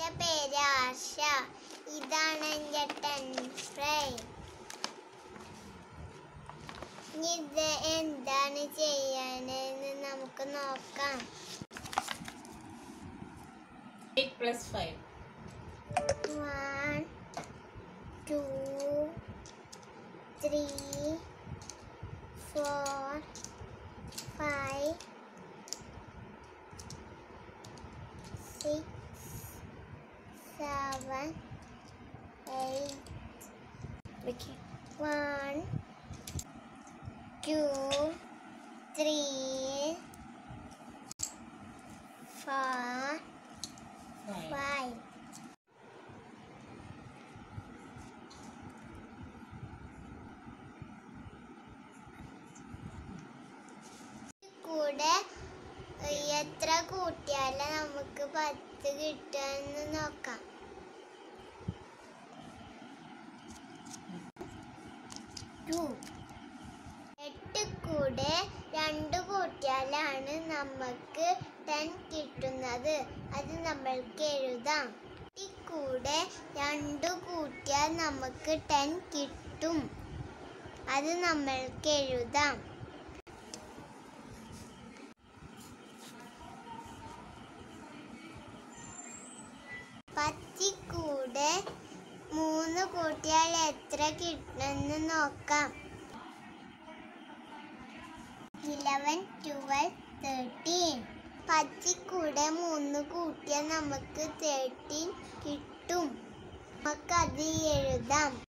എൻ്റെ പേര് ആശ ഇതാണ് എൻ്റെ ടെൻത്ത് ഫ്രൈ ഇനി ഇത് എന്താണ് ചെയ്യാനെന്ന് നമുക്ക് നോക്കാം eight plus five one two three four five six seven eight one two three four five five കൂടെ എത്ര കൂട്ടിയാലും നമുക്ക് പത്ത് കിട്ടുമെന്ന് നോക്കാം ടു എട്ട് കൂടെ രണ്ട് കൂട്ടിയാലാണ് നമുക്ക് ടെൻ കിട്ടുന്നത് അത് നമ്മൾക്ക് എഴുതാം ഈ കൂടെ രണ്ട് കൂട്ടിയാൽ നമുക്ക് ടെൻ കിട്ടും അത് നമ്മൾക്ക് എഴുതാം പത്തി കൂടെ മൂന്ന് കൂട്ടിയാൽ എത്ര കിട്ടുമെന്ന് നോക്കാം ഇലവൻ ട്വൽവ് തേർട്ടീൻ പത്തി കൂടെ മൂന്ന് കൂട്ടിയാൽ നമുക്ക് തേർട്ടീൻ കിട്ടും നമുക്കത് എഴുതാം